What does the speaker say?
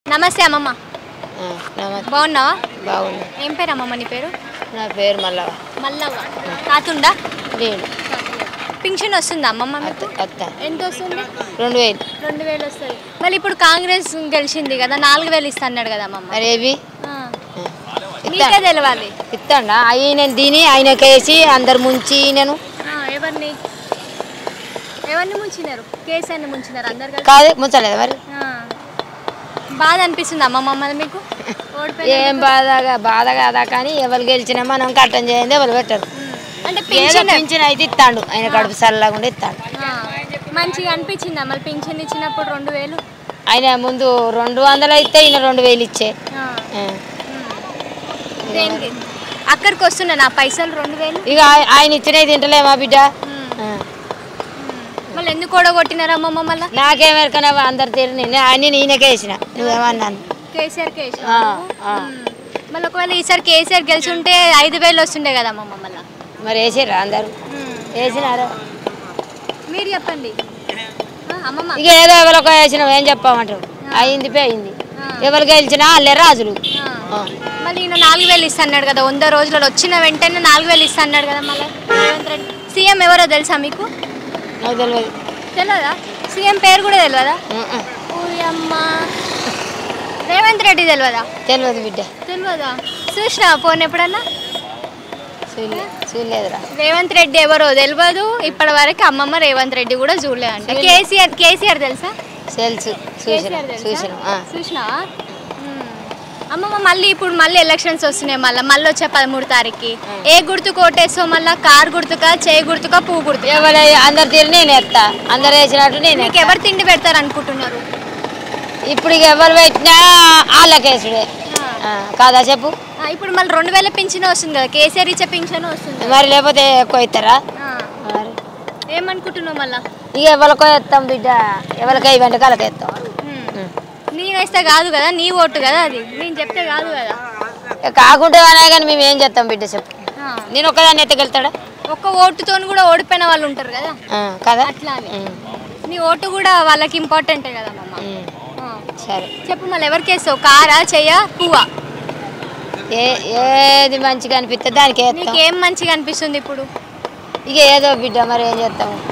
నమస్తే అమ్మమ్మ ఆ, నమస్తే బాగున్నావా బాగుంది ఏం పేరు అమ్మమ్మ నీ పేరు నా పేరు మల్లవ మల్లవ్వ తాతుండా నేను పింఛన్ వస్తుందా అమ్మమ్మ అత్త మీకు అత్త ఎంత వస్తుంది రెండు వేలు రెండు వేలు వస్తుంది మళ్ళీ ఇప్పుడు కాంగ్రెస్ గెలిచింది కదా నాలుగు వేలు ఇస్తా అన్నాడు కదా అమ్మమ్మ మరి ఏవి ఆ. ఆ, నీకే ఇత్తా తెలవాలి ఇస్తాడా ఆయన దీని ఆయనకేసి అందరు ముంచి నేను ఆ, ఎవరిని ఎవరిని ముంచినారు కేసీఆర్ని ముంచినారు అందరు కలిసి కాదు ముంచలేదు మరి ఆ. బాధ అనిపిస్తుంది అమ్మమ్మ మరి మీకు ఓడిపోయిన ఏం బాధగా బాధ కాదా కానీ ఎవరు గెలిచినా మనం కట్టం చేయండి ఎవరు పెట్టరు అంటే ఏదో పింఛన్ పింఛన్ అయితే ఇస్తాడు ఆయన కడుపు చల్లకుండా ఇస్తాడు ఆ, మంచిగా అనిపించిందా మళ్ళీ పింఛన్ ఇచ్చినప్పుడు రెండు వేలు ఆయన ముందు రెండు వందలు అయితే ఈయన రెండు వేలు ఇచ్చే ఆ, ఆ. ఉమ్. దేనికి అక్కడికి వస్తున్నా నా పైసలు రెండు వేలు ఇక ఆయ- ఆయన ఇచ్చినవి తింటలేమా బిడ్డ ఉమ్, ఆ. ఉమ్. మళ్ళీ ఎందుకు ఓడగొట్టినారు అమ్మమ్మ మళ్ళీ నాకేమెరకనా అందరు తీరు నేను ఆయన ఈయనకే వేసిన నువ్వేమన్నాను కేసీఆర్ కేసు ఆ, ఆ. మళ్ళీ ఒకవేళ ఈసారి కేసీఆర్ గెలిచి ఉంటే ఐదు వేలు వస్తుండే కదా అమ్మమ్మ మళ్ళీ మరి వేసిర్రా అందరు వేసినారు మీరు చెప్పండి ఆ, అమ్మమ్మ ఇక ఏదో ఎవరికో వేసినాం ఏం చెప్పామంటారు అయింది పోయింది ఆ. ఎవరు గెలిచినా వాళ్ళే రాజులు ఆ. ఆ. మళ్ళీ ఈయన నాలుగు వేలు ఇస్తా అన్నాడు కదా వంద రోజులలో వచ్చిన వెంటనే నాలుగు వేలు ఇస్తా అన్నాడు కదా మళ్ళీ రేవంత్ రెడ్డి సీఎం ఎవరో తెలుసా మీకు నాకు తెలియదు తెలియదా సీఎం పేరు కూడా తెలియదా ఉమ్మ్. ఊయమ్మ రేవంత్ రెడ్డి తెలియదా తెలియదు బిడ్డ తెలియదా చూసినా ఫోన్ ఎప్పుడన్నా చూడలే చూడలేదురా రేవంత్ రెడ్డి ఎవరో తెలియదు ఇప్పటి వరకు అమ్మమ్మ రేవంత్ రెడ్డి కూడా చూడలే అంట కేసీఆర్ కేసీఆర్ తెలుసా తెలుసు చూసిన కేసీఆర్ తెలుసా చూసిన ఆ. చూసినావా మ్మ్. అమ్మమ్మ మళ్ళీ ఇప్పుడు మళ్ళీ ఎలక్షన్స్ వస్తున్నాయి మళ్ళీ మళ్ళీ వచ్చే పదమూడు తారీఖుకి ఏ గుర్తుకు ఓటేస్తావు మళ్ళీ కార్ గుర్తుకా చేయి గుర్తుకా పువ్వు గుర్తుకా ఎవరు అందరు తీరు నేను ఎత్తా అందరు వేసినట్టు నేను నీకు ఎవరు తిండి పెడతారు అనుకుంటున్నారు ఇప్పుడు ఇక ఎవరు పెట్టినా వాళ్ళకేసుడే ఆ, కాదా చెప్పు ఆ, ఇప్పుడు మళ్ళీ రెండు వేల పింఛన్ వస్తుంది కదా కేసీఆర్ ఇచ్చే పింఛన్ వస్తుంది మరి లేకపోతే ఎక్కువ ఇస్తారా ఆ. మరి ఏమనుకుంటున్నావు మళ్ళా ఇక ఎవరికో ఎత్తాం బిడ్డ ఎవరికై వెంటకాలకి ఎత్తాం మ్మ్. నేనేస్తే కాదు కదా నీ ఓటు కదా అది నేను చెప్తే కాదు కదా ఇక కాకుంటే అనే కానీ మేము ఏం చేస్తాం బిడ్డ చెప్పు ఆ. నేను ఒక్కదాన్ని ఎత్తగలుగుతాడా ఒక్క ఓటుతో కూడా ఓడిపోయిన వాళ్ళు ఉంటారు కదా ఆ, కదా అట్లా అని ఉమ్, నీ ఓటు కూడా వాళ్ళకి ఇంపార్టెంటే కదా మమ్మ ఉమ్, ఆ. సరే చెప్పు మళ్ళీ ఎవరికి వేస్తావు కారా చెయ్య పువ్వా ఏ ఏది మంచిగా అనిపిస్తే దానికి వేస్తాం నీకేం మంచిగా అనిపిస్తుంది ఇప్పుడు ఇక ఏదో బిడ్డ మరి ఏం చేస్తాము